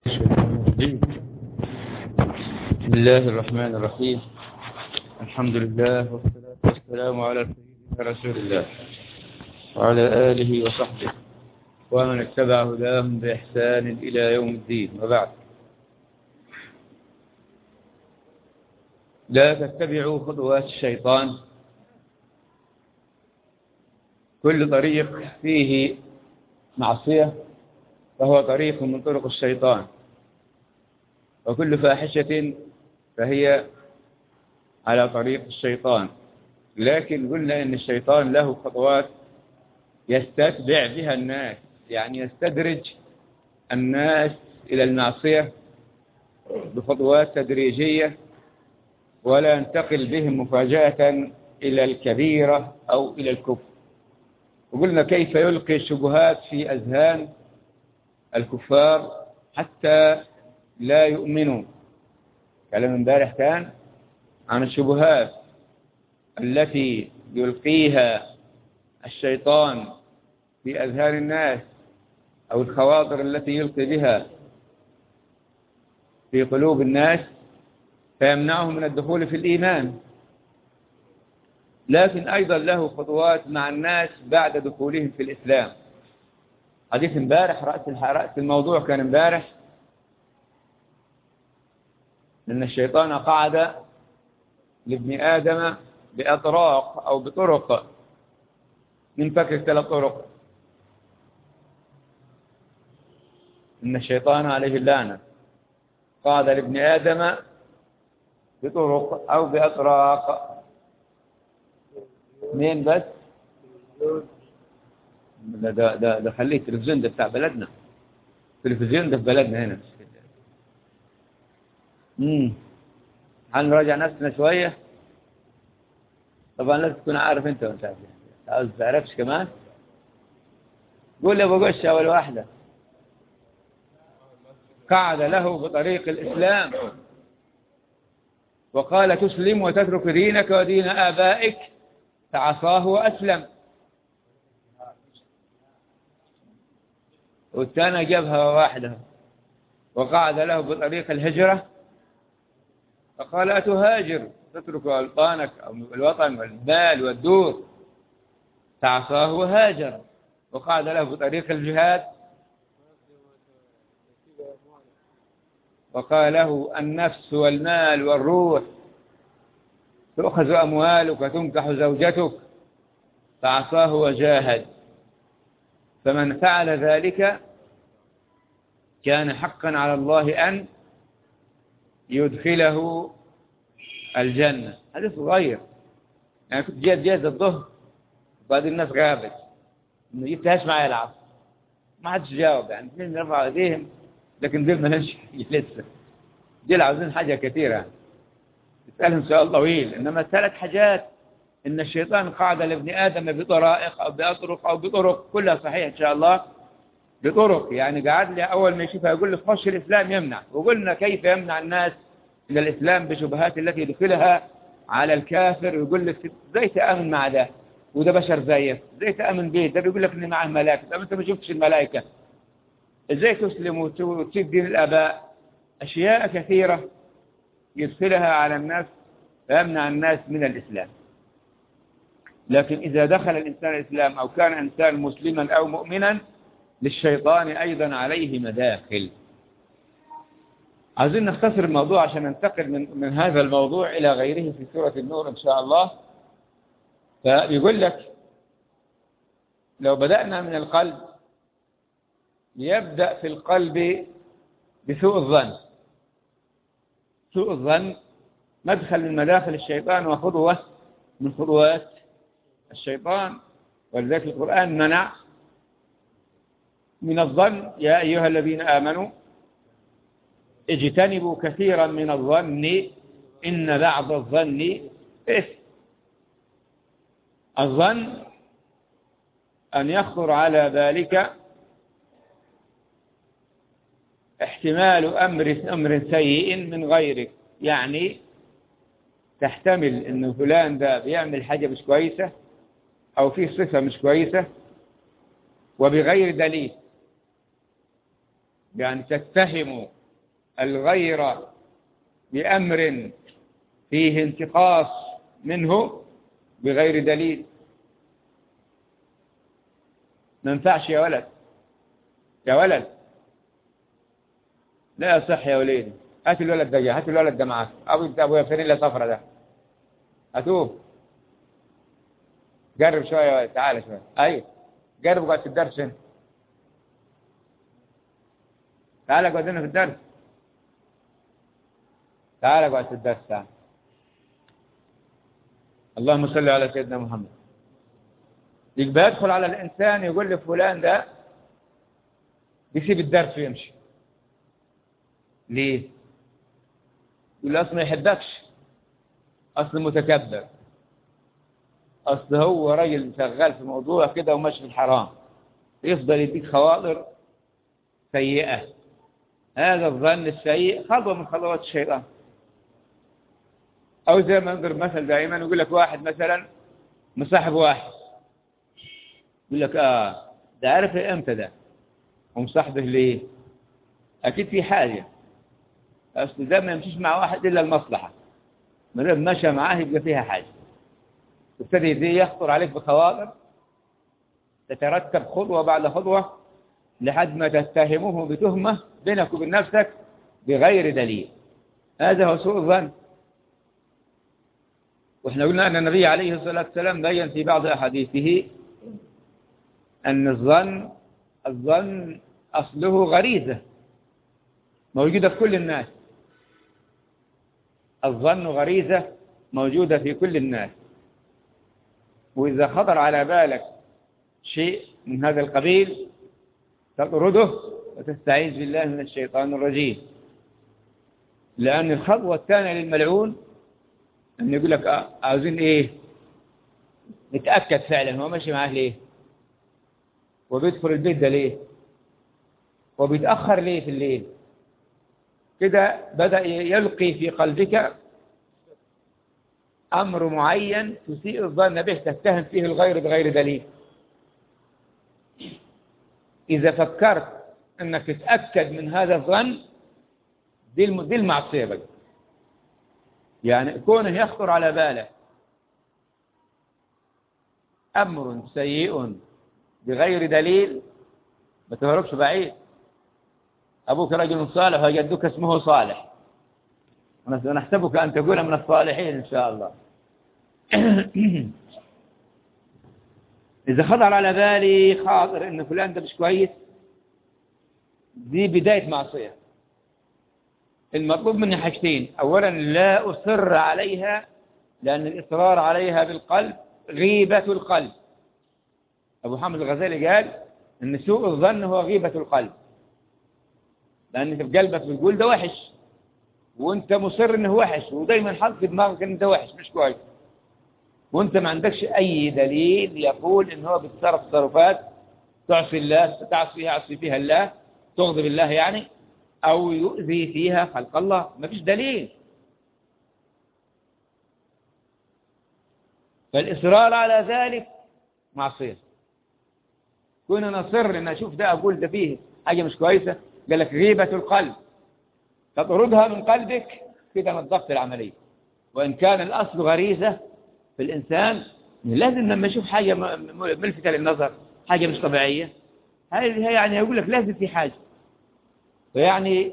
بسم الله الرحمن الرحيم الحمد لله والصلاة والسلام على سيدنا رسول الله وعلى آله وصحبه ومن اتبع هداهم بإحسان إلى يوم الدين وبعد لا تتبعوا خطوات الشيطان كل طريق فيه معصية فهو طريق من طرق الشيطان وكل فاحشة فهي على طريق الشيطان لكن قلنا ان الشيطان له خطوات يستتبع بها الناس يعني يستدرج الناس إلى المعصية بخطوات تدريجية ولا ينتقل بهم مفاجأة إلى الكبيرة أو إلى الكفر وقلنا كيف يلقي الشبهات في أذهان الكفار حتى لا يؤمنوا كلام امبارح كان عن الشبهات التي يلقيها الشيطان في أذهان الناس أو الخواطر التي يلقي بها في قلوب الناس فيمنعهم من الدخول في الإيمان لكن أيضا له خطوات مع الناس بعد دخولهم في الإسلام حديث امبارح رأس رأس الموضوع كان امبارح أن الشيطان قعد لابن آدم بأطراق أو بطرق من فكر ثلاث طرق إن الشيطان عليه اللعنة قعد لابن آدم بطرق أو بأطراق اثنين بس ده ده ده, ده خليه التلفزيون ده بتاع بلدنا التلفزيون ده في بلدنا هنا امم هنراجع نفسنا شوية طبعا لازم تكون عارف انت وانت عارف عاوز تعرفش كمان قول لي ابو قش اول واحدة قعد له بطريق الاسلام وقال تسلم وتترك دينك ودين آبائك فعصاه وأسلم والثاني جابها واحدة وقعد له بطريق الهجرة فقال أتهاجر تترك ألطانك أو الوطن والمال والدور فعصاه وهاجر وقعد له بطريق الجهاد وقال له النفس والمال والروح تؤخذ أموالك وتنكح زوجتك فعصاه وجاهد فمن فعل ذلك كان حقا على الله أن يدخله الجنة هذا صغير يعني كنت جيت جيت الظهر وبعدين الناس غابت انه جبتهاش معايا العصر ما حدش جاوب يعني اثنين رفعوا ايديهم لكن دول ما لهمش لسه دول عاوزين حاجة كثيرة تسألهم سؤال طويل إنما ثلاث حاجات إن الشيطان قاعد لابن آدم بطرائق أو بأطرق أو بطرق كلها صحيح إن شاء الله بطرق يعني قاعد لي أول ما يشوفها يقول لي خش الإسلام يمنع وقلنا كيف يمنع الناس من الإسلام بشبهات التي يدخلها على الكافر ويقول لك زي تأمن مع ده وده بشر زيك زي تأمن به ده بيقول لك إن معه ملائكة طب أنت ما شفتش الملائكة إزاي تسلم وتسيب دين الآباء أشياء كثيرة يدخلها على الناس فيمنع الناس من الإسلام لكن إذا دخل الإنسان الإسلام أو كان إنسان مسلما أو مؤمنا للشيطان أيضا عليه مداخل عايزين نختصر الموضوع عشان ننتقل من, من هذا الموضوع إلى غيره في سورة النور إن شاء الله فيقول لك لو بدأنا من القلب يبدأ في القلب بسوء الظن سوء الظن مدخل من مداخل الشيطان وخطوة من خطوات الشيطان ولذلك القرآن منع من الظن يا أيها الذين آمنوا اجتنبوا كثيرا من الظن إن بعض الظن إثم الظن أن يخطر على ذلك احتمال أمر أمر سيء من غيرك يعني تحتمل أن فلان ده بيعمل حاجة مش كويسة أو فيه صفة مش كويسة وبغير دليل يعني تتهم الغير بأمر فيه انتقاص منه بغير دليل ما ينفعش يا ولد يا ولد لا يصح يا وليدي هات الولد ده جا هات الولد ده معاك ابو ابو فانيلا صفرة ده هاتوه جرب شويه يا ولد تعالى شويه ايوه جرب قعد في الدرس هنا تعالى اقعد هنا في الدرس تعالى اقعد في الدرس تعالى اللهم صل على سيدنا محمد يبقى يدخل على الإنسان يقول لفلان ده يسيب الدرس ويمشي ليه؟ يقول أصل ما يحبكش أصل متكبر أصل هو راجل شغال في موضوع كده وماشي في الحرام يفضل يديك خواطر سيئة هذا الظن السيء خطوة من خطوات الشيطان أو زي ما نضرب مثل دائما يقول لك واحد مثلا مصاحب واحد يقول لك آه ده عارف امتى ده ومصاحبه ليه أكيد في حاجة أصل ده ما يمشيش مع واحد إلا المصلحة ما دام مشى معاه يبقى فيها حاجة تبتدي دي يخطر عليك بخواطر تترتب خطوة بعد خطوة لحد ما تتهمه بتهمة بينك وبين نفسك بغير دليل هذا هو سوء الظن واحنا قلنا أن النبي عليه الصلاة والسلام بين في بعض أحاديثه أن الظن الظن أصله غريزة موجودة في كل الناس الظن غريزة موجودة في كل الناس وإذا خطر على بالك شيء من هذا القبيل تطرده وتستعيذ بالله من الشيطان الرجيم لأن الخطوة الثانية للملعون أن يقول لك آه عاوزين إيه نتأكد فعلا هو ماشي معاه ليه وبيدخل البيت ده ليه وبيتأخر ليه في الليل كده بدأ يلقي في قلبك أمر معين تسيء الظن به تتهم فيه الغير بغير دليل إذا فكرت أنك تتأكد من هذا الظن دي دي المعصية بقى يعني كونه يخطر على باله أمر سيء بغير دليل ما تهربش بعيد أبوك رجل صالح وجدك اسمه صالح ونحسبك أن تكون من الصالحين إن شاء الله إذا خطر على بالي خاطر إن فلان ده مش كويس دي بداية معصية المطلوب مني حاجتين أولا لا أصر عليها لأن الإصرار عليها بالقلب غيبة القلب أبو حامد الغزالي قال إن سوء الظن هو غيبة القلب لأن في قلبك بتقول ده وحش وانت مصر انه وحش ودايما حاط في دماغك ان ده وحش مش كويس وانت ما عندكش اي دليل يقول ان هو بيتصرف تصرفات تعصي الله تعصي فيها يعصي فيها الله تغضب الله يعني او يؤذي فيها خلق الله ما فيش دليل فالاصرار على ذلك معصيه كنا نصر ان اشوف ده اقول ده فيه حاجه مش كويسه قال لك غيبه القلب تطردها من قلبك كده نظفت العملية وإن كان الأصل غريزة في الإنسان لازم لما يشوف حاجة ملفتة للنظر حاجة مش طبيعية هذه يعني يقول لك لازم في حاجة ويعني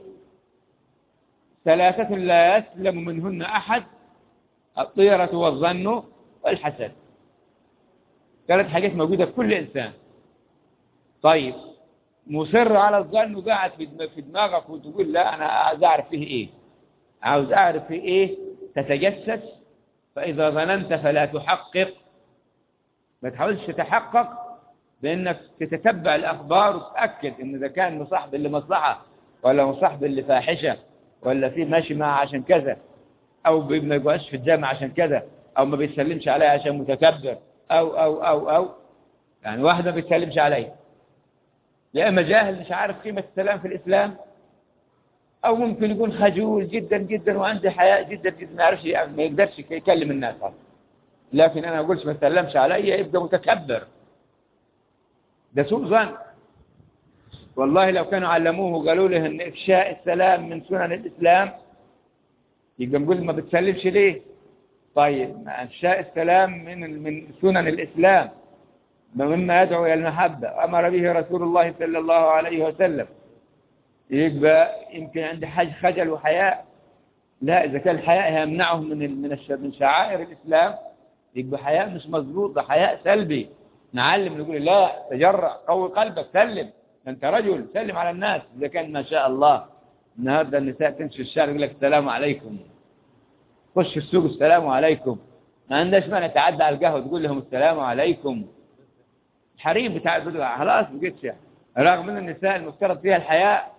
ثلاثة لا يسلم منهن أحد الطيرة والظن والحسد ثلاث حاجات موجودة في كل إنسان طيب مصر على الظن وقاعد في دماغك وتقول لا أنا عاوز أعرف فيه إيه عاوز أعرف فيه إيه تتجسس فإذا ظننت فلا تحقق ما تحاولش تتحقق بأنك تتتبع الأخبار وتتأكد إن إذا كان مصاحب اللي مصلحة ولا مصاحب اللي فاحشة ولا في ماشي معه عشان كذا أو ما يبقاش في الجامعة عشان كذا أو ما بيسلمش عليها عشان متكبر أو أو أو أو يعني واحد ما بيسلمش عليه يا إما جاهل مش عارف قيمة السلام في الإسلام أو ممكن يكون خجول جدا جدا وعنده حياء جدا جدا ما يعرفش ما يقدرش يكلم الناس أصلا لكن أنا أقولش ما تسلمش علي يبقى متكبر ده سوء ظن والله لو كانوا علموه وقالوا له ان افشاء السلام من سنن الاسلام يبقى نقول ما بتسلمش ليه طيب افشاء السلام من من سنن الاسلام مما يدعو الى المحبه امر به رسول الله صلى الله عليه وسلم يبقى يمكن عند حاج خجل وحياء لا اذا كان الحياء يمنعه من من من شعائر الاسلام يبقى حياء مش مظبوط ده حياء سلبي نعلم نقول لا تجرع قوي قلبك سلم انت رجل سلم على الناس اذا كان ما شاء الله النهارده النساء تمشي في الشارع يقول لك السلام عليكم خش السوق السلام عليكم ما عندهاش مانع تعدى على القهوه تقول لهم السلام عليكم الحريم بتاع البدو خلاص بقيتش رغم ان النساء المفترض فيها الحياء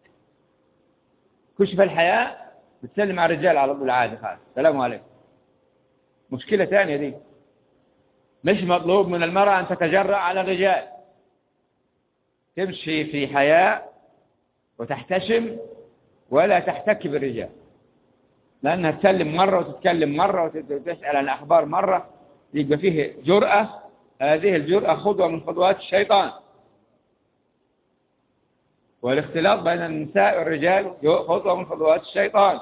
كشف الحياء بتسلم على الرجال على طول عادي خالص السلام عليكم مشكلة ثانية دي مش مطلوب من المرأة أن تتجرأ على الرجال تمشي في حياء وتحتشم ولا تحتك بالرجال لأنها تسلم مرة وتتكلم مرة وتسأل عن الأخبار مرة يبقى فيه جرأة هذه الجرأة خطوة من خطوات الشيطان والاختلاط بين النساء والرجال خطوة من خطوات الشيطان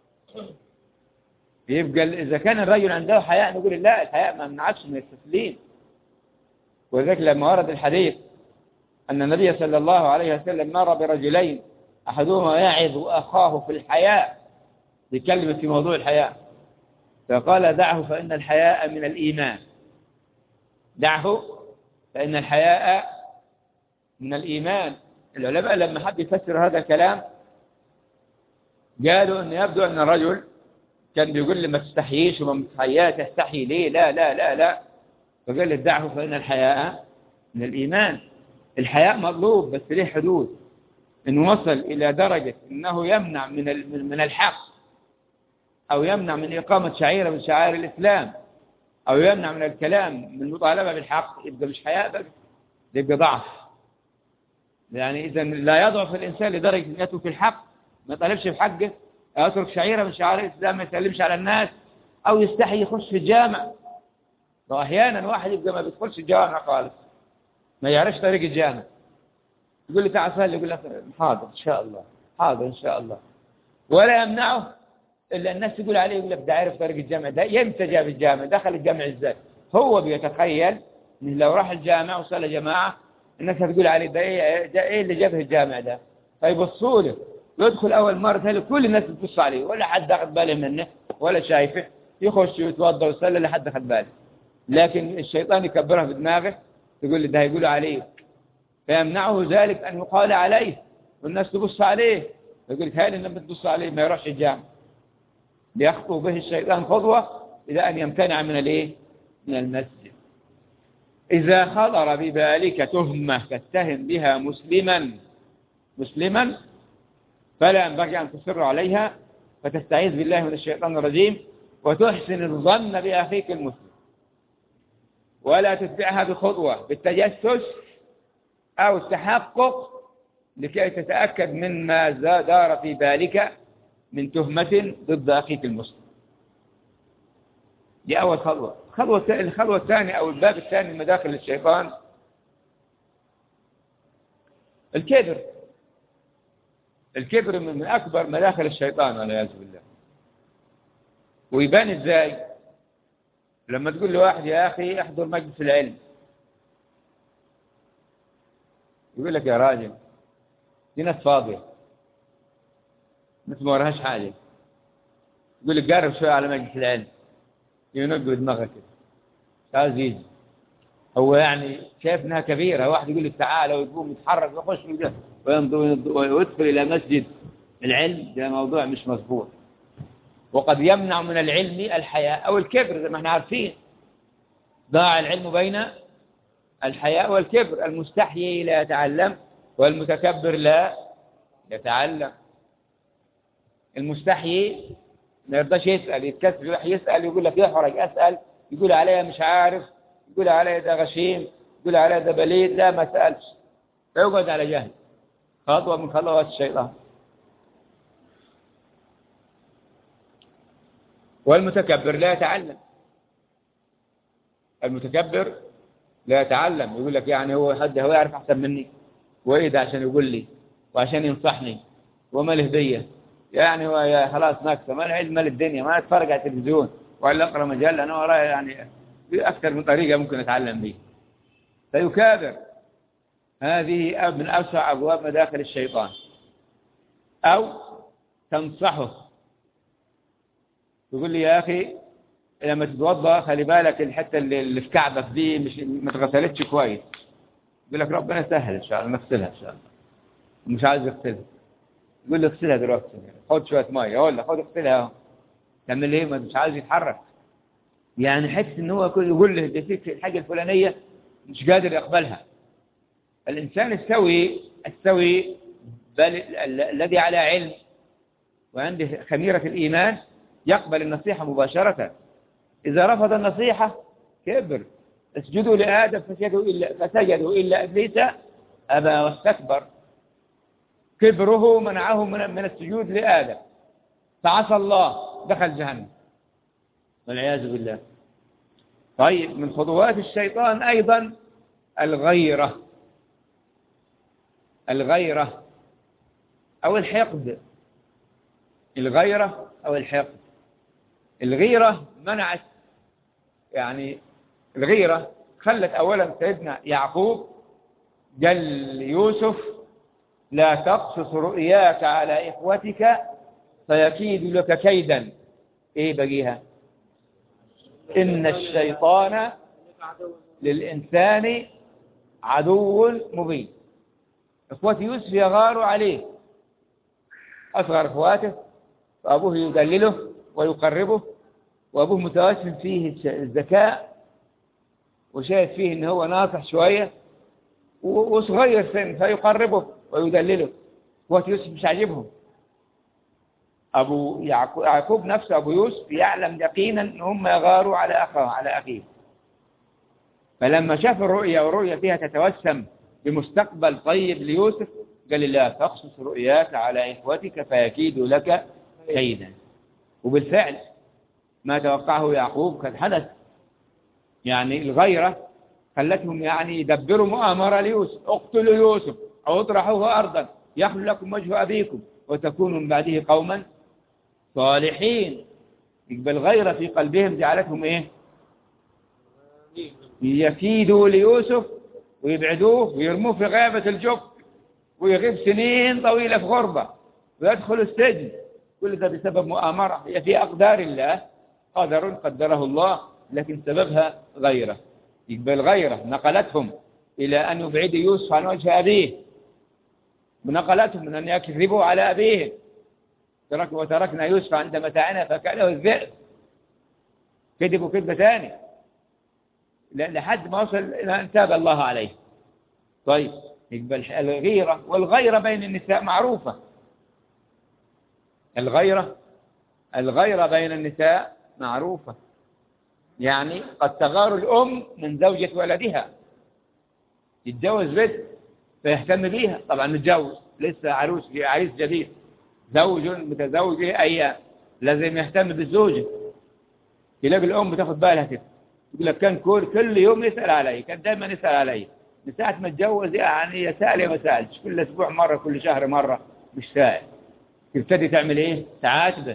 يبقى إذا كان الرجل عنده حياء نقول لا الحياء ما منعكش من التسليم وذلك لما ورد الحديث أن النبي صلى الله عليه وسلم مر برجلين أحدهما يعظ أخاه في الحياء بكلمة في موضوع الحياء فقال دعه فإن الحياء من الإيمان دعه فإن الحياء من الإيمان العلماء لما حب يفسر هذا الكلام قالوا أن يبدو أن الرجل كان بيقول لي ما تستحييش وما متحياش تستحي ليه لا لا لا لا فقال لي دعه فإن الحياء من الإيمان الحياء مطلوب بس ليه حدود إنه وصل إلى درجة إنه يمنع من من الحق أو يمنع من إقامة شعيرة من شعائر الإسلام أو يمنع من الكلام من المطالبة بالحق يبقى مش حياء بقى يبقى ضعف يعني إذا لا يضعف الإنسان لدرجة أن يترك الحق ما يطالبش بحقه أو يترك شعيرة من شعائر الإسلام ما يسلمش على الناس أو يستحي يخش في الجامع وأحيانا واحد يبقى ما بيدخلش الجامع خالص ما يعرفش طريق الجامع يقول لي تعال صلي يقول لك حاضر إن شاء الله حاضر إن شاء الله ولا يمنعه إلا الناس تقول عليه يقول لك ده عارف طريق الجامع ده يمتى جاب الجامع دخل الجامع ازاي هو بيتخيل إن لو راح الجامع وصلى جماعة الناس هتقول عليه ده ايه ده ايه اللي جابه الجامع ده فيبصوا له يدخل اول مره ثاني كل الناس بتبص عليه ولا حد اخذ باله منه ولا شايفه يخش ويتوضا ويصلي لا حد اخذ باله لكن الشيطان يكبرها في دماغه يقول ده هيقولوا عليه فيمنعه ذلك ان يقال عليه والناس تبص عليه يقول لك هاي لما تبص عليه ما يروحش الجامع ليخطو به الشيطان خطوه الى ان يمتنع من الايه من المسجد إذا خطر ببالك تهمة تتهم بها مسلما مسلما فلا ينبغي أن تصر عليها فتستعيذ بالله من الشيطان الرجيم وتحسن الظن بأخيك المسلم ولا تتبعها بخطوة بالتجسس أو التحقق لكي تتأكد مما دار في بالك من تهمة ضد أخيك المسلم دي أول خطوة الخطوة الخطوة الثانية أو الباب الثاني من مداخل الشيطان الكبر الكبر من أكبر مداخل الشيطان والعياذ بالله ويبان إزاي لما تقول لواحد يا أخي احضر مجلس العلم يقول لك يا راجل دي ناس فاضية ناس ما وراهاش حاجة يقول لك قارب شوية على مجلس العلم ينقل دماغه كده عايز يجي هو يعني شايف انها كبيره واحد يقول لك تعالى ويقوم يتحرك ويخش ويدخل الى مسجد العلم ده موضوع مش مظبوط وقد يمنع من العلم الحياء او الكبر زي ما احنا عارفين ضاع العلم بين الحياء والكبر المستحيي لا يتعلم والمتكبر لا يتعلم المستحيي ما يرضاش يسأل يتكسر يروح يسأل يقول لك يحرج أسأل يقول عليا مش عارف يقول عليا ده غشيم يقول عليا ده بليد لا ما سألش فيقعد على جهل خطوة من خطوات الشيطان والمتكبر لا يتعلم المتكبر لا يتعلم يقول لك يعني هو حد هو يعرف أحسن مني وإيه ده عشان يقول لي وعشان ينصحني وما الهدية يعني هو يا خلاص نكسة ما العلم مال الدنيا ما اتفرج على التلفزيون ولا اقرا مجلة أنا ورايا يعني في أكثر من طريقة ممكن أتعلم بيه فيكابر هذه من أوسع أبواب مداخل الشيطان أو تنصحه تقول لي يا أخي لما تتوضا خلي بالك الحتة اللي في كعبك دي مش ما اتغسلتش كويس يقول لك ربنا يسهل إن شاء الله نغسلها إن شاء الله مش عايز يغسلها يقول لي اغسلها دلوقتي خد شوية مية أقول لك خد اغسلها اهو تعمل ايه ما مش عايز يتحرك يعني حس ان هو يقول له ده فيك الحاجة الفلانية مش قادر يقبلها الإنسان السوي السوي بل الذي على علم وعنده خميرة الإيمان يقبل النصيحة مباشرة إذا رفض النصيحة كبر اسجدوا لآدم فسجدوا إلا, فسجدوا إلا إبليس أبى واستكبر كبره منعه من, من السجود لآدم فعصى الله دخل جهنم والعياذ بالله طيب من خطوات الشيطان أيضا الغيرة الغيرة أو الحقد الغيرة أو الحقد الغيرة منعت يعني الغيرة خلت أولا سيدنا يعقوب قال يوسف لا تقصص رؤياك على إخوتك فيكيد لك كيدا إيه بقيها إن الشيطان للإنسان عدو مبين إخوة يوسف يغاروا عليه أصغر إخواته فأبوه يدلله ويقربه وأبوه متوسم فيه الذكاء وشايف فيه إن هو ناصح شوية وصغير سن فيقربه ويدلله إخوة يوسف مش عاجبهم أبو يعقوب نفسه أبو يوسف يعلم يقينا أن هم يغاروا على أخاه على أخيه فلما شاف الرؤيا والرؤيا فيها تتوسم بمستقبل طيب ليوسف قال لا تقصص رؤياك على إخوتك فيكيد لك كيدا وبالفعل ما توقعه يعقوب قد حدث يعني الغيرة خلتهم يعني يدبروا مؤامرة ليوسف اقتلوا يوسف أو اطرحوه أرضا يخلو لكم وجه أبيكم وتكونوا من بعده قوما صالحين يقبل غيرة في قلبهم جعلتهم ايه يكيدوا ليوسف ويبعدوه ويرموه في غابة الجب ويغيب سنين طويلة في غربة ويدخل السجن كل ده بسبب مؤامرة هي في أقدار الله قدر قدره الله لكن سببها غيره يقبل غيره نقلتهم إلى أن يبعد يوسف عن وجه أبيه ونقلتهم من أن يكذبوا على أبيه ترك وتركنا يوسف عند متاعنا فكأله الذئب كذبوا كذبة ثاني لحد ما وصل إلى أن تاب الله عليه طيب يقبل الغيرة والغيرة بين النساء معروفة الغيرة الغيرة بين النساء معروفة يعني قد تغار الأم من زوجة ولدها يتجوز بنت فيهتم بيها طبعا متجوز لسه عروس عريس جديد زوج متزوج أيام لازم يهتم بالزوجة يلاقي الأم تاخد بالها كده يقول لك كان كل كل يوم يسأل علي كان دايما يسأل علي من ساعة ما اتجوز يعني يا سأل يا ما سألش كل أسبوع مرة كل شهر مرة مش سائل تبتدي تعمل إيه تعاتبه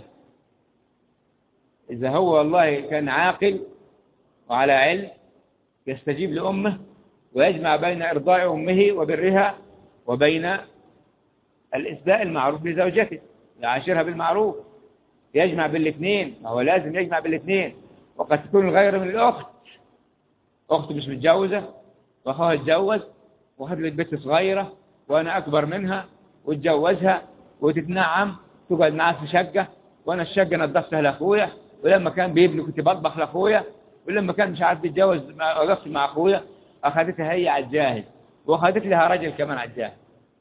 إذا هو والله كان عاقل وعلى علم يستجيب لأمه ويجمع بين إرضاء أمه وبرها وبين الإسداء المعروف لزوجته يعاشرها بالمعروف يجمع بالاثنين هو لازم يجمع بالاثنين وقد تكون الغير من الأخت أخت مش متجوزة وأخوها اتجوز وخد لك بنت صغيرة وأنا أكبر منها وتجوزها وتتنعم تقعد معاه في شقة وأنا الشقة نظفتها لأخويا ولما كان بيبني كنت بطبخ لأخويا ولما كان مش عارف يتجوز وقفت مع أخويا أخذتها هي على الجاهز وأخذت لها رجل كمان على الجاهز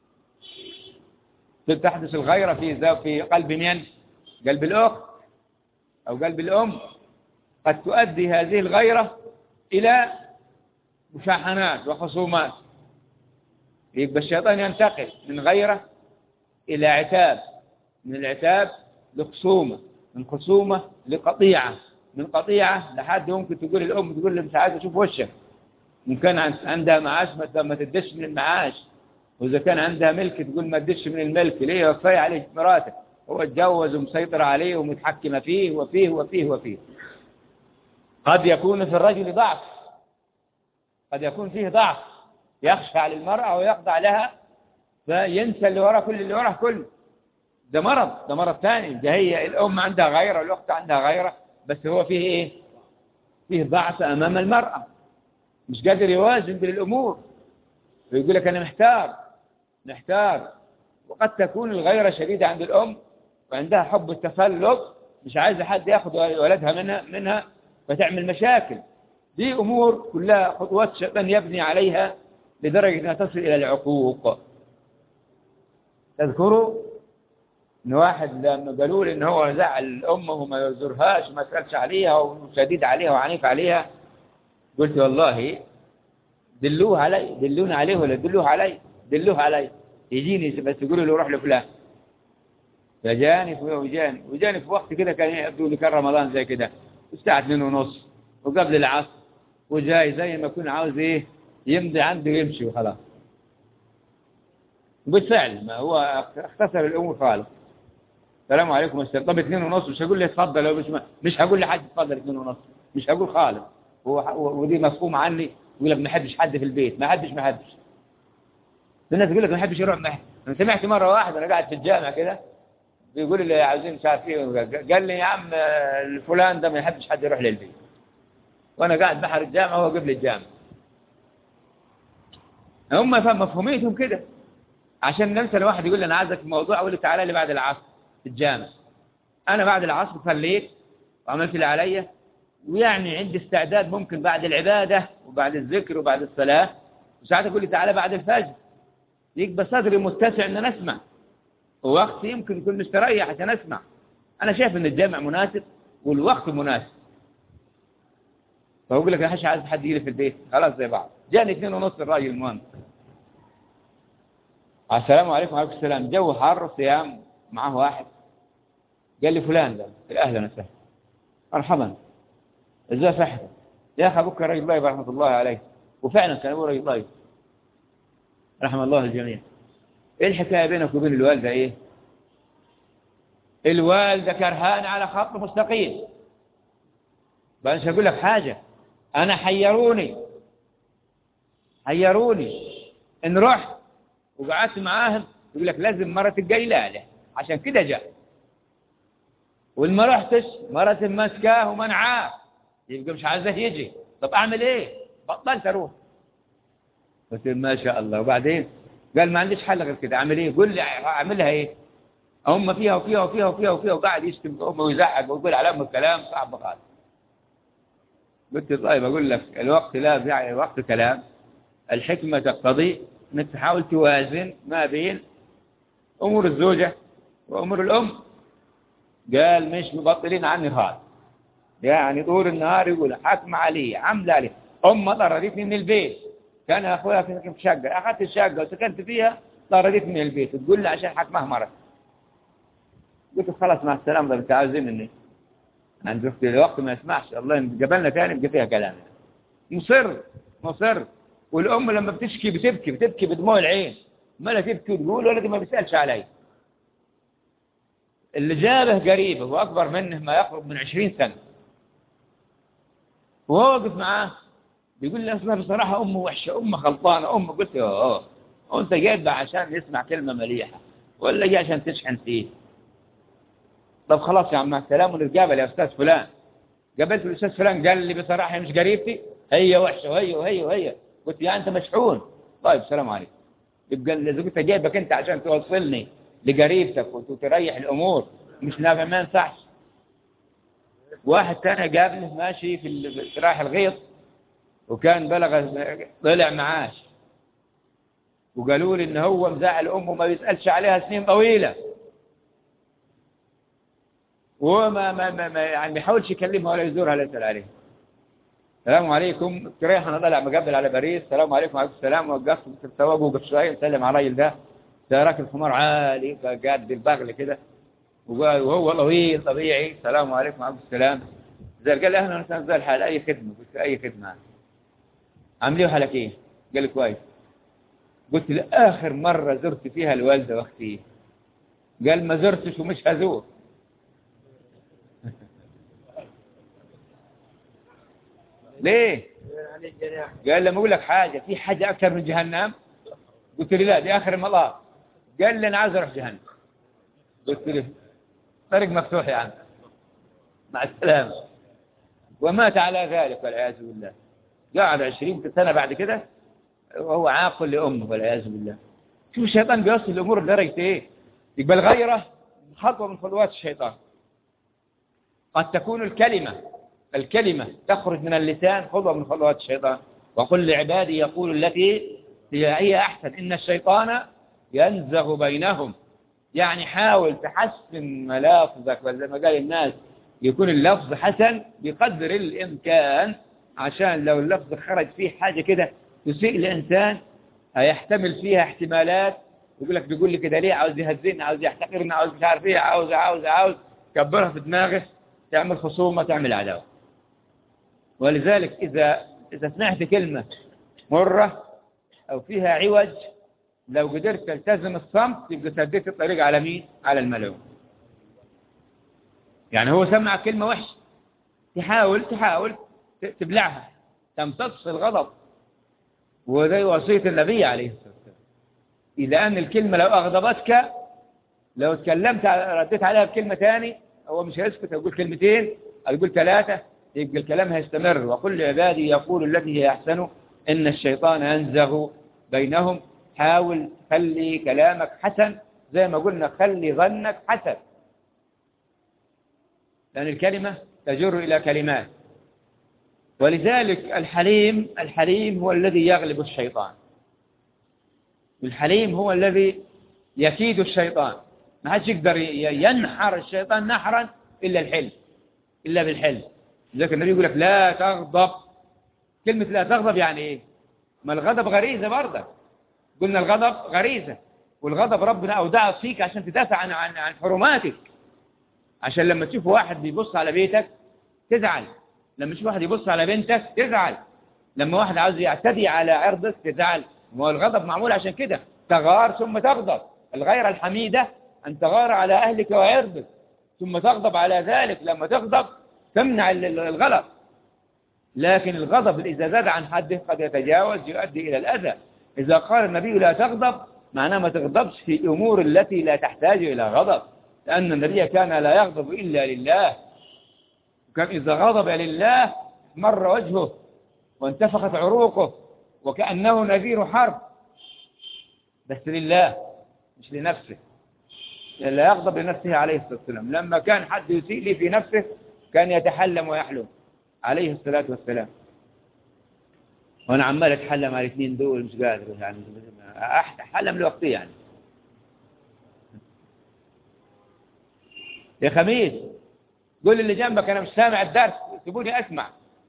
تحدث الغيرة في في قلب من؟ قلب الأخت أو قلب الأم قد تؤدي هذه الغيرة إلى مشاحنات وخصومات يبقى الشيطان ينتقل من غيرة إلى عتاب من العتاب لخصومة من خصومة لقطيعة من قطيعة لحد ممكن تقول الأم تقول لي مش عايز أشوف وشك ممكن عندها معاش ما تدش من المعاش وإذا كان عندها ملك تقول ما اديش من الملك ليه وكفاية عليه مراته هو اتجوز ومسيطر عليه ومتحكمة فيه وفيه وفيه وفيه قد يكون في الرجل ضعف قد يكون فيه ضعف يخشى على المرأة ويخضع لها فينسى اللي وراه كل اللي وراه كله ده مرض ده مرض ثاني ده هي الأم عندها غيرة والأخت عندها غيرة بس هو فيه إيه فيه ضعف أمام المرأة مش قادر يوازن بين الأمور فيقول لك أنا محتار محتار وقد تكون الغيرة شديدة عند الأم وعندها حب التسلط مش عايزة حد ياخذ ولدها منها منها فتعمل مشاكل دي أمور كلها خطوات الشيطان يبني عليها لدرجة أنها تصل إلى العقوق تذكروا ان واحد لما قالوا لي ان هو زعل الام وما يزورهاش وما سالش عليها وشديد عليها وعنيف عليها قلت والله دلوه علي دلونا عليه ولا دلوه علي دلوه علي يجيني بس يقولوا له روح لفلان فجاني وجاني وجاني في وقت كده كان يبدو لي كان رمضان زي كده الساعة 2 ونص وقبل العصر وجاي زي ما يكون عاوز ايه يمضي عنده يمشي وخلاص بالفعل ما هو اختصر الامور خالص السلام عليكم السلام طب اثنين ونص مش هقول لي اتفضل لو مش مش هقول لحد اتفضل اثنين ونص مش هقول خالص هو ودي مفهوم عني يقول لك ما حدش حد في البيت ما حدش ما حدش الناس يقول لك ما حدش يروح معي انا سمعت مره واحد انا قاعد في الجامع كده بيقول لي عاوزين مش عارف ايه قال لي يا عم الفلان ده ما يحبش حد يروح للبيت وانا قاعد بحر الجامع وهو قبل الجامع هم مفهوميتهم كده عشان ننسى الواحد يقول لي انا عايزك في موضوع اقول له تعالى لي بعد العصر في الجامع انا بعد العصر صليت وعملت اللي عليا ويعني عندي استعداد ممكن بعد العبادة وبعد الذكر وبعد الصلاة وساعات اقول لي تعالى بعد الفجر يبقى صدري متسع ان انا اسمع ووقتي يمكن يكون مستريح عشان اسمع انا شايف ان الجامع مناسب والوقت مناسب فأقول لك يا عايز حد يجي في البيت خلاص زي بعض جاني اثنين ونص الراجل المهم السلام عليكم وعليكم السلام جو حر صيام معه واحد قال لي فلان ده اهلا وسهلا مرحبا ازاي صحتك يا اخي ابوك رجل طيب رحمه الله عليه وفعلا كان ابوه رجل طيب رحم الله الجميع ايه الحكايه بينك وبين الوالده ايه الوالده كرهان على خط مستقيم بس اقول لك حاجه انا حيروني حيروني ان رحت وقعدت معاهم يقول لك لازم مرة الجيلالة عشان كده جاء والما رحتش مرة ماسكاه ومنعاه يبقى مش عايزه يجي طب اعمل ايه بطلت اروح قلت ما شاء الله وبعدين قال ما عنديش حل غير كده اعمل ايه قول لي اعملها ايه هم فيها وفيها وفيها وفيها وفيها وقاعد يشتم امه ويزعق ويقول عليهم الكلام صعب خالص قلت طيب اقول لك الوقت لا يعني وقت كلام الحكمة تقتضي انك تحاول توازن ما بين امور الزوجة وامور الام قال مش مبطلين عني خالص يعني طول النهار يقول حكم علي عمل علي ام طردتني من البيت كان اخويا في شقة اخذت الشقة وسكنت فيها طردتني من البيت تقول لي عشان حكمها مرة قلت خلاص مع السلامة ده انت عاوزين مني عند الوقت ما يسمعش الله قبلنا تاني بقى فيها كلام مصر مصر والأم لما بتشكي بتبكي بتبكي بدموع العين ما لا تبكي وتقول ولدي ما بيسألش علي اللي جابه قريبه وأكبر منه ما يقرب من عشرين سنة وهو واقف معاه بيقول لي أصلا بصراحة أمه وحشة أمه غلطانة أمه قلت له أوه وأنت جايب عشان يسمع كلمة مليحة ولا جاي عشان تشحن فيه طب خلاص يا عم السلام ونتقابل يا أستاذ فلان قابلت الأستاذ فلان قال لي بصراحة مش قريبتي هي وحشة وهي وهي وهي قلت يا أنت مشحون طيب السلام عليكم يبقى زوجتك جايبك أنت عشان توصلني لقريبتك وتريح الأمور مش نافع ما ينفعش واحد ثاني قابله ماشي في رايح الغيط وكان بلغ طلع معاش وقالوا لي ان هو مزعل امه ما بيسالش عليها سنين طويله وما ما ما ما يعني ما يحاولش يكلمها ولا يزورها ولا يسال عليها السلام عليكم تريح انا طالع مقبل على باريس السلام عليكم وعليكم السلام وقفت في السواق وقف شويه مسلم على الراجل ده راكب الحمار عالي قاعد بالبغل كده وهو طويل طبيعي السلام عليكم وعليكم السلام زي قال لي اهلا وسهلا زي الحال اي خدمه قلت اي خدمه عامل ايه وحالك ايه قال لي كويس قلت له آخر مرة زرت فيها الوالدة واختي قال ما زرتش ومش هزور ليه قال لما اقول لك حاجة في حاجة أكثر من جهنم قلت له لا دي آخر المطاف قال لي أنا عاوز أروح جهنم قلت له طريق مفتوح يا عم مع السلامة ومات على ذلك والعياذ بالله قعد عشرين سنة بعد كده وهو عاقل لأمه والعياذ بالله شوف الشيطان بيوصل الأمور لدرجة إيه يقبل غيره خطوة من خطوات الشيطان قد تكون الكلمة الكلمة تخرج من اللسان خطوة من خطوات الشيطان وقل لعبادي يقول التي هي هي أحسن إن الشيطان ينزغ بينهم يعني حاول تحسن ملافظك وزي ما قال الناس يكون اللفظ حسن بقدر الإمكان عشان لو اللفظ خرج فيه حاجة كده تسيء الإنسان هيحتمل فيها احتمالات يقول لك بيقول لي كده ليه عاوز يهزئني عاوز يحتقرني عاوز مش عارف ايه عاوز عاوز عاوز كبرها في دماغه تعمل خصومة تعمل عداوة ولذلك إذا إذا سمعت كلمة مرة أو فيها عوج لو قدرت تلتزم الصمت يبقى سديت الطريق على مين؟ على الملعون يعني هو سمع كلمة وحشة تحاول تحاول تبلعها تمتص الغضب وزي وصية النبي عليه الصلاة والسلام إذا أن الكلمة لو أغضبتك لو تكلمت رديت عليها بكلمة تاني هو مش هيسكت يقول كلمتين أو يقول ثلاثة يبقى الكلام هيستمر وكل عبادي يقول التي هي أحسن إن الشيطان ينزغ بينهم حاول خلي كلامك حسن زي ما قلنا خلي ظنك حسن لأن الكلمة تجر إلى كلمات ولذلك الحليم الحليم هو الذي يغلب الشيطان الحليم هو الذي يكيد الشيطان ما حدش يقدر ينحر الشيطان نحرا إلا الحلم إلا بالحلم لذلك النبي يقول لك لا تغضب كلمة لا تغضب يعني إيه ما الغضب غريزة برضه قلنا الغضب غريزة والغضب ربنا أودعه فيك عشان تدافع عن عن عن حرماتك عشان لما تشوف واحد بيبص على بيتك تزعل لما تشوف واحد يبص على بنتك تزعل لما واحد عاوز يعتدي على عرضك تزعل ما هو الغضب معمول عشان كده تغار ثم تغضب الغيرة الحميدة أن تغار على أهلك وعرضك ثم تغضب على ذلك لما تغضب تمنع الغلط لكن الغضب إذا زاد عن حده قد يتجاوز يؤدي إلى الأذى إذا قال النبي لا تغضب معناه ما تغضبش في أمور التي لا تحتاج إلى غضب لأن النبي كان لا يغضب إلا لله وكان إذا غضب لله مر وجهه وانتفخت عروقه وكأنه نذير حرب بس لله مش لنفسه لا يغضب لنفسه عليه الصلاة والسلام لما كان حد يسيء لي في نفسه كان يتحلم ويحلم عليه الصلاة والسلام وانا عمال اتحلم على الاثنين دول مش قادر يعني احلم لوقتي يعني يا خميس قول اللي جنبك انا مش سامع الدرس سيبوني اسمع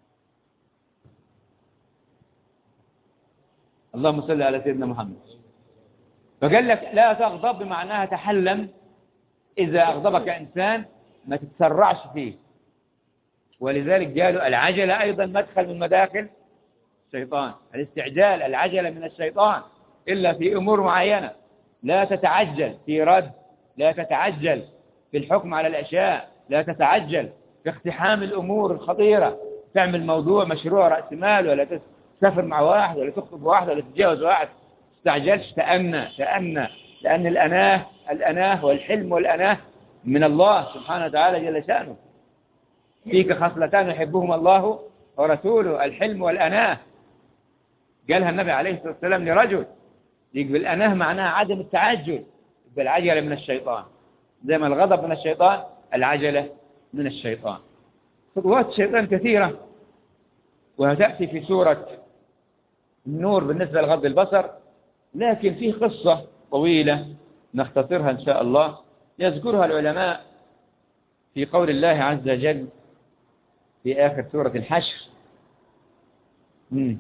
اللهم صل على سيدنا محمد فقال لك لا تغضب بمعناها تحلم اذا اغضبك انسان ما تتسرعش فيه ولذلك قالوا العجلة ايضا مدخل من مداخل الشيطان الاستعجال العجلة من الشيطان إلا في أمور معينة لا تتعجل في رد لا تتعجل في الحكم على الأشياء لا تتعجل في اقتحام الأمور الخطيرة تعمل موضوع مشروع رأس مال ولا تسافر مع واحد ولا تخطب واحد ولا تتجاوز واحد استعجلش تأنى تأنى لأن الأناه الأناه والحلم والأناه من الله سبحانه وتعالى جل شأنه فيك خصلتان يحبهما الله ورسوله الحلم والأناه قالها النبي عليه الصلاة والسلام لرجل يقبل الأناه معناها عدم التعجل بالعجلة من الشيطان زي ما الغضب من الشيطان العجلة من الشيطان خطوات الشيطان كثيرة وهتأتي في سورة النور بالنسبة لغض البصر لكن في قصة طويلة نختصرها إن شاء الله يذكرها العلماء في قول الله عز وجل في آخر سورة الحشر مم.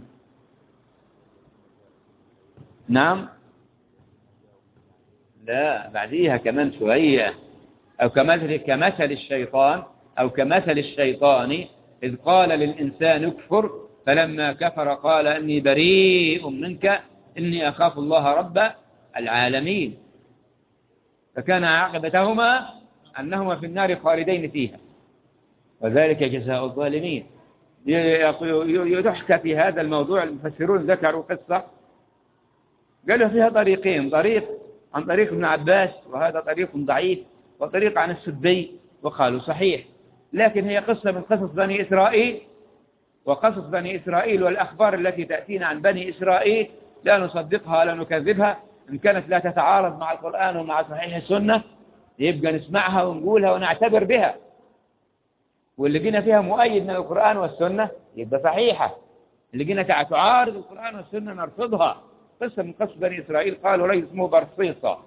نعم لا بعديها كمان شوية أو كمثل, كمثل الشيطان أو كمثل الشيطان إذ قال للإنسان اكفر فلما كفر قال أني بريء منك إني أخاف الله رب العالمين فكان عاقبتهما أنهما في النار خالدين فيها وذلك جزاء الظالمين يحكى في هذا الموضوع المفسرون ذكروا قصة قالوا فيها طريقين طريق عن طريق ابن عباس وهذا طريق ضعيف وطريق عن السدي وقالوا صحيح لكن هي قصة من قصص بني إسرائيل وقصص بني إسرائيل والأخبار التي تأتينا عن بني إسرائيل لا نصدقها ولا نكذبها إن كانت لا تتعارض مع القرآن ومع صحيح السنة يبقى نسمعها ونقولها ونعتبر بها واللي جينا فيها مؤيد من القرآن والسنة يبقى صحيحة اللي جينا تعارض القرآن والسنة نرفضها قصة من قصة بني إسرائيل قالوا رجل اسمه برصيصة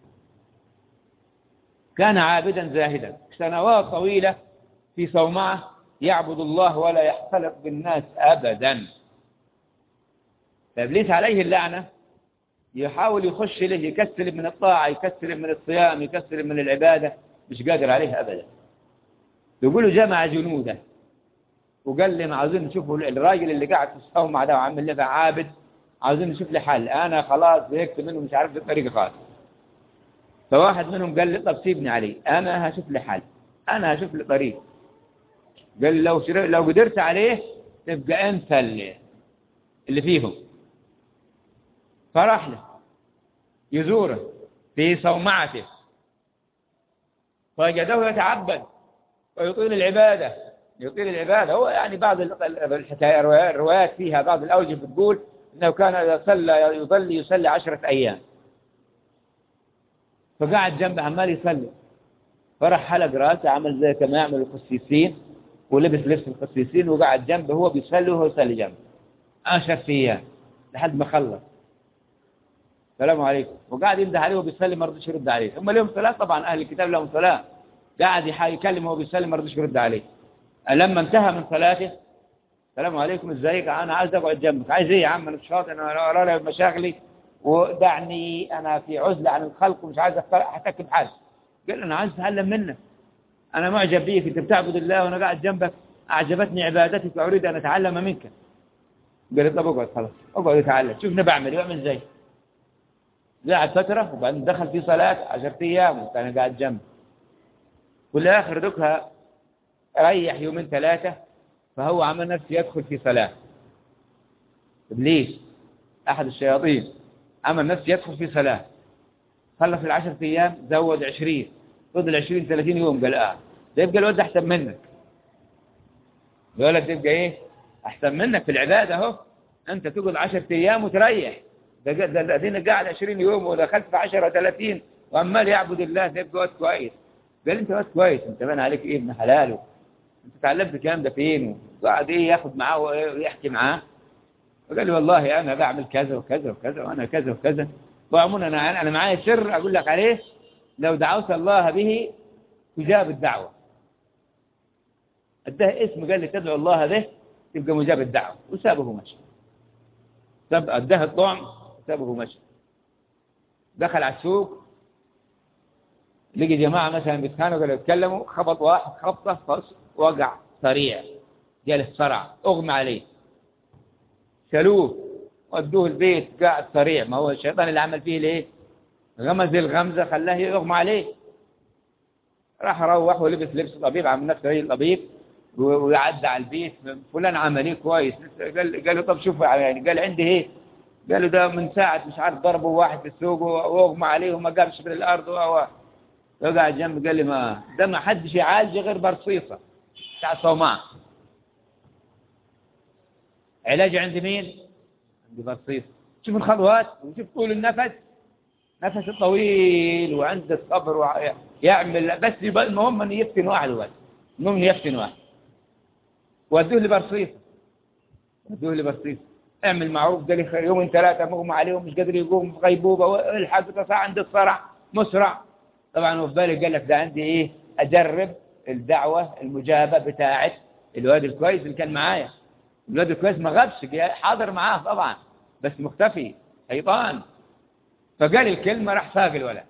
كان عابدا زاهدا سنوات طويلة في صومعة يعبد الله ولا يختلط بالناس أبدا فإبليس عليه اللعنة يحاول يخش له يكسر من الطاعة يكسر من الصيام يكسر من العبادة مش قادر عليه أبدا يقولوا جمع جنوده وقال لهم عاوزين نشوفوا الراجل اللي قاعد في الصومعة ده وعامل لنا عابد عاوزين نشوف له حل أنا خلاص زهقت منه مش عارف الطريقة خالص فواحد منهم قال لي طب سيبني عليه أنا هشوف له حل أنا هشوف له طريق قال لو لو قدرت عليه تبقى أنت اللي, اللي فيهم فراح له يزوره في صومعته فوجده يتعبد ويطيل العبادة يطيل العبادة هو يعني بعض الحكاية الروايات فيها بعض الأوجه بتقول أنه كان إذا صلى يظل يصلي عشرة أيام فقعد جنبه عمال يصلي فرح حلق راسه عمل زي كما يعمل القسيسين ولبس لبس القسيسين وقعد جنبه هو بيصلي وهو يصلي جنبه عشرة أيام لحد ما خلص السلام عليكم وقاعد يمدح عليه وبيصلي ما رضيش يرد عليه هم لهم صلاة طبعا أهل الكتاب لهم صلاة قاعد يكلم وهو بيصلي ما رضيش يرد عليه لما انتهى من صلاته السلام عليكم ازيك انا عايز اقعد جنبك عايز ايه يا عم انا مش فاضي انا ورايا مشاغلي ودعني انا في عزله عن الخلق ومش عايز احتك بحد قال انا عايز اتعلم منك انا معجب بيك انت بتعبد الله وانا قاعد جنبك اعجبتني عبادتك واريد ان اتعلم منك قال لي طب اقعد خلاص اقعد اتعلم شوفني بعمل بعمل ازاي قاعد فترة وبعدين دخل في صلاة عشرة أيام وكان قاعد جنب والآخر دكها ريح يومين ثلاثة فهو عمل نفسه يدخل في صلاة إبليس أحد الشياطين عمل نفسه يدخل في صلاة خلص العشرة أيام زود عشرين فضل عشرين ثلاثين يوم قال آه ده يبقى الولد أحسن منك الولد يبقى إيه أحسن منك في العبادة أهو أنت تقعد عشرة أيام وتريح ده ده الذين قاعد 20 يوم ودخلت في 10 30 وعمال يعبد الله تبقى وقت كويس قال انت وقت كويس انت بان عليك ايه ابن حلال انت اتعلمت الكلام ده فين وقعد ايه ياخد معاه ويحكي معاه وقال لي والله انا بعمل كذا وكذا وكذا وانا كذا وكذا وعموما انا انا معايا سر اقول لك عليه لو دعوت الله به تجاب الدعوه اداه اسم قال لي تدعو الله به تبقى مجاب الدعوه وسابه مشي اداه الطعم سابه مشي دخل على السوق لقي جماعة مثلا بيتخانقوا ولا يتكلموا خبط واحد خبطة فص وقع سريع جاله صرع اغمى عليه شالوه ودوه البيت قاعد سريع ما هو الشيطان اللي عمل فيه ليه غمز الغمزة خلاه يغمى عليه راح روح ولبس لبس طبيب عمل نفسه زي الطبيب ويعدى على البيت فلان عمل ايه كويس قال قال له طب شوف يعني قال عندي ايه قالوا ده من ساعة مش عارف ضربوا واحد في السوق واغمى عليه وما قامش من الأرض وقعد جنب قال لي ما ده ما حدش يعالج غير برصيصة بتاع صومعة علاج عند مين؟ عند برصيصة شوف الخطوات وشوف طول النفس نفس الطويل وعنده الصبر ويعمل بس المهم ان يفتن واحد بس المهم ان يفتن واحد ودوه لبرصيصة ودوه لبرصيصة اعمل معروف ده لي يومين ثلاثة مغمى عليهم مش قادر يقوم في غيبوبة الحق صار عندي الصرع مسرع طبعا هو في بالي قال لك ده عندي ايه اجرب الدعوة المجابة بتاعت الواد الكويس اللي كان معايا الواد الكويس ما غابش حاضر معاه طبعا بس مختفي شيطان فقال الكلمة راح ساق الولد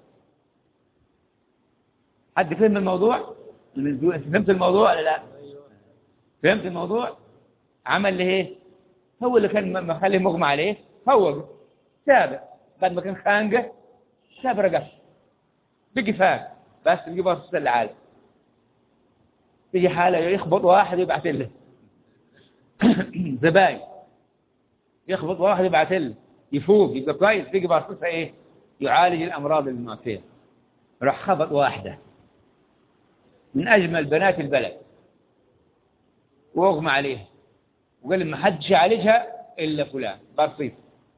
حد فهم الموضوع فهمت الموضوع ولا لا فهمت الموضوع عمل لي ايه هو اللي كان مخلي مغمى عليه فوق سابه بعد ما كان خانقه ساب رقف بقي فاق بس تلقي باصص العالم تيجي حالة يخبط واحد يبعث له زباين يخبط واحد يبعث له يفوق يبقى كويس تيجي باصصها ايه يعالج الامراض المعفيه راح خبط واحده من اجمل بنات البلد واغمى عليها وقال ما حدش يعالجها الا فلان برصيف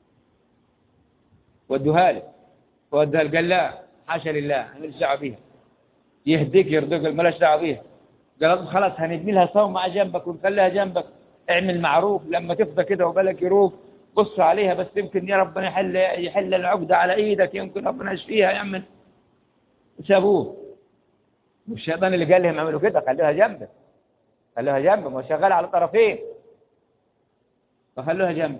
ودوها له ودها قال لا حاشا لله انا ماليش دعوه بيها يهديك يرضيك ماليش دعوه بيها قال خلاص هنبني لها صومعه جنبك ونخليها جنبك اعمل معروف لما تفضى كده وبالك يروح بص عليها بس يمكن يا ربنا يحل يحل العقده على ايدك يمكن ربنا يشفيها يعمل سابوه والشيطان اللي قال لهم اعملوا كده خلوها جنبك خلوها جنبك ما شغال على طرفين فخلوها جنبك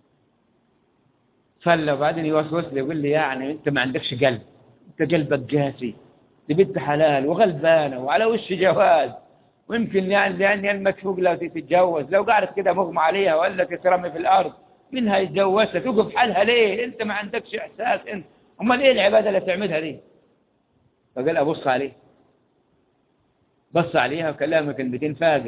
صلى وبعدين يوسوس لي يقول لي يعني انت ما عندكش قلب انت قلبك قاسي دي بنت حلال وغلبانه وعلى وش جواز ويمكن يعني لان المكفوق لو تتجوز لو قعدت كده مغمى عليها ولا تترمي في الارض منها يتجوزها توقف حالها ليه انت ما عندكش احساس انت امال ايه العباده اللي تعملها دي فقال ابص عليه بص عليها وكلمها كلمتين فاقه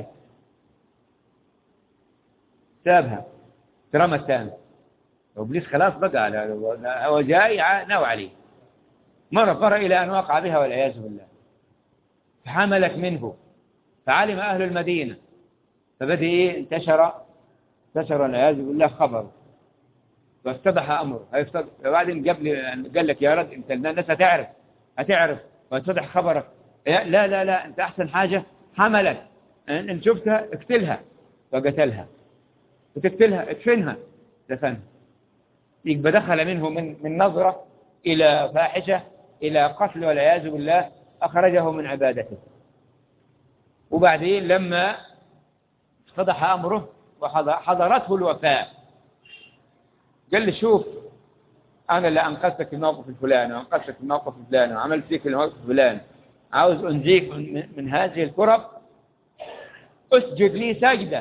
سابها ترمى الثاني وابليس خلاص بقى هو جاي ناوي عليه مر فر الى ان وقع بها والعياذ بالله فحملت منه فعلم اهل المدينه فبدا ايه انتشر انتشر والعياذ بالله خبر فاستبح امره وبعدين قبل قال لك يا رد انت الناس هتعرف هتعرف واتفتح خبرك لا لا لا انت احسن حاجه حملت ان شفتها اقتلها فقتلها وتقتلها ادفنها دفنها يبقى دخل منه من من نظرة إلى فاحشة إلى قتل والعياذ بالله أخرجه من عبادته وبعدين لما اتضح أمره وحضرته الوفاة قال لي شوف أنا اللي أنقذتك في الموقف الفلاني وأنقذتك في الموقف الفلاني وعملت فيك الموقف الفلاني عاوز أنجيك من, من هذه الكرب اسجد لي سجدة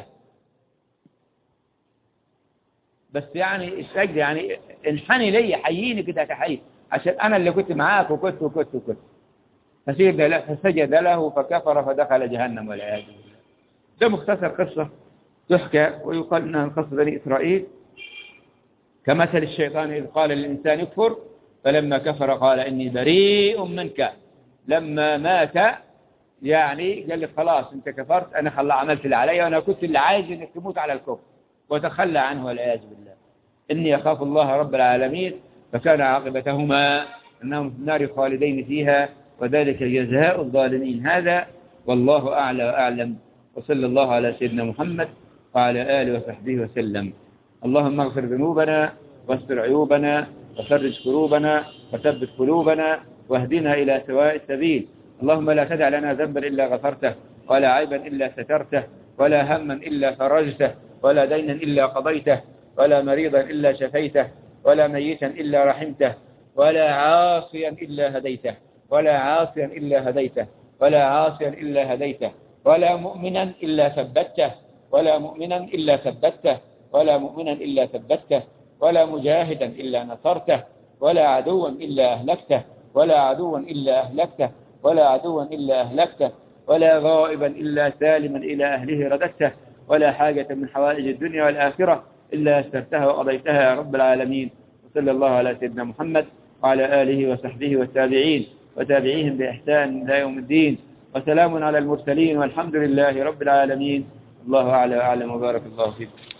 بس يعني السجد يعني انحني لي حييني كده كحي عشان أنا اللي كنت معاك وكنت وكنت وكنت فسجد له, فسجد له فكفر فدخل جهنم والعياذ بالله ده مختصر قصة تحكى ويقال انها قصة بني إسرائيل كمثل الشيطان إذ قال للإنسان اكفر فلما كفر قال إني بريء منك لما مات يعني قال لي خلاص انت كفرت انا خلا عملت اللي علي وانا كنت اللي عايز انك تموت على الكفر وتخلى عنه والعياذ بالله إني أخاف الله رب العالمين فكان عاقبتهما أنهم في النار خالدين فيها وذلك جزاء الظالمين هذا والله أعلى وأعلم وصلى الله على سيدنا محمد وعلى آله وصحبه وسلم اللهم اغفر ذنوبنا واستر عيوبنا وفرج كروبنا وثبت قلوبنا واهدنا إلى سواء السبيل اللهم لا تدع لنا ذنبا إلا غفرته ولا عيبا إلا سترته ولا هما إلا فرجته ولا دينا إلا قضيته ولا مريضا إلا شفيته ولا ميتا إلا رحمته ولا عاصيا إلا هديته ولا عاصيا إلا هديته ولا عاصيا إلا هديته ولا مؤمنا إلا ثبته ولا مؤمنا إلا ثبته ولا مؤمنا إلا ثبته ولا مجاهدا إلا نصرته ولا عدوا إلا أهلكته ولا عدوا إلا أهلكته ولا عدوا إلا أهلكته ولا غائبا إلا سالما إلى أهله رددته ولا حاجة من حوائج الدنيا والآخرة إلا أسترتها وقضيتها يا رب العالمين وصلى الله على سيدنا محمد وعلى آله وصحبه والتابعين وتابعيهم بإحسان إلى يوم الدين وسلام على المرسلين والحمد لله رب العالمين الله أعلى وأعلم وبارك الله فيكم